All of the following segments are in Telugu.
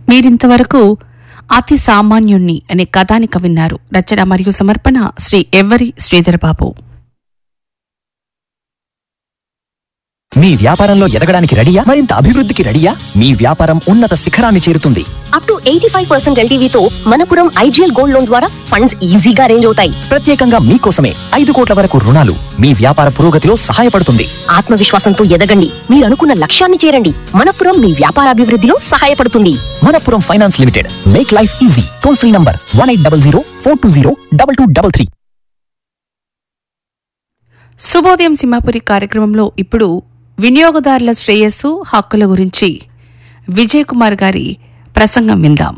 మీరింతవరకు అతి సామాన్యుణ్ణి అనే కథానిక విన్నారు రచన మరియు సమర్పణ శ్రీ ఎవ్వరి శ్రీధర్ బాబు మీ వ్యాపారంలో ఎదగడానికి రెడీయా మరింత అభివృద్ధికి రెడీయా మీ వ్యాపారం ఉన్నత శిఖరాన్ని చేరుతుంది up to eighty five percent ఎల్టీవీతో మనపురం ఐజీఎల్ గోల్డ్ లోన్ ద్వారా ఫండ్స్ ఈజీగా అరేంజ్ అవుతాయి ప్రత్యేకంగా మీకోసమే ఐదు కోట్ల వరకు రుణాలు మీ వ్యాపార పురోగతిలో సహాయపడుతుంది ఆత్మవిశ్వాసంతో ఎదగండి మీరు అనుకున్న లక్ష్యాన్ని చేరండి మనపురం మీ వ్యాపారాభివృద్ధిలో సహాయపడుతుంది Manappuram finance limited make life easy toll free number one eight double zero four two zero double two double three శుభోదయం సింహాపురి కార్యక్రమంలో ఇప్పుడు వినియోగదారుల శ్రేయస్సు హక్కుల గురించి విజయ్ కుమార్ గారి ప్రసంగం విందాం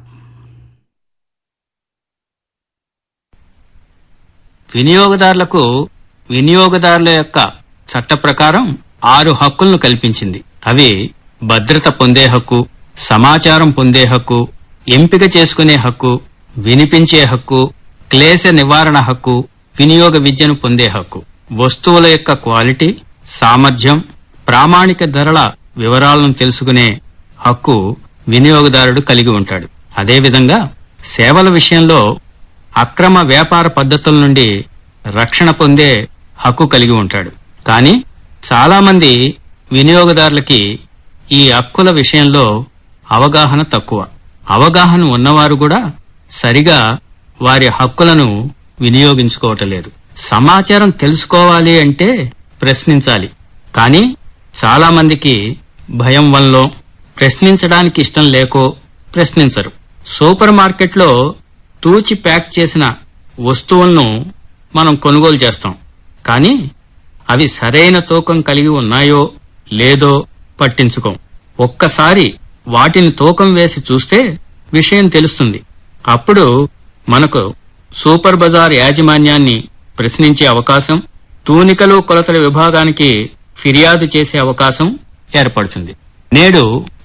వినియోగదారులకు వినియోగదారుల యొక్క చట్ట ప్రకారం ఆరు హక్కులను కల్పించింది అవి భద్రత పొందే హక్కు సమాచారం పొందే హక్కు ఎంపిక చేసుకునే హక్కు వినిపించే హక్కు క్లేశ నివారణ హక్కు వినియోగ విద్యను పొందే హక్కు వస్తువుల యొక్క క్వాలిటీ సామర్థ్యం ప్రామాణిక ధరల వివరాలను తెలుసుకునే హక్కు వినియోగదారుడు కలిగి ఉంటాడు అదేవిధంగా సేవల విషయంలో అక్రమ వ్యాపార పద్ధతుల నుండి రక్షణ పొందే హక్కు కలిగి ఉంటాడు కానీ చాలా మంది వినియోగదారులకి ఈ హక్కుల విషయంలో అవగాహన తక్కువ అవగాహన ఉన్నవారు కూడా సరిగా వారి హక్కులను వినియోగించుకోవటం లేదు సమాచారం తెలుసుకోవాలి అంటే ప్రశ్నించాలి కానీ చాలా మందికి భయం వల్ల ప్రశ్నించడానికి ఇష్టం లేకో ప్రశ్నించరు సూపర్ మార్కెట్లో తూచి ప్యాక్ చేసిన వస్తువులను మనం కొనుగోలు చేస్తాం కానీ అవి సరైన తూకం కలిగి ఉన్నాయో లేదో పట్టించుకోం ఒక్కసారి వాటిని తూకం వేసి చూస్తే విషయం తెలుస్తుంది అప్పుడు మనకు సూపర్ బజార్ యాజమాన్యాన్ని ప్రశ్నించే అవకాశం తూనికలు కొలతల విభాగానికి ఫిర్యాదు చేసే అవకాశం ఏర్పడుతుంది నేడు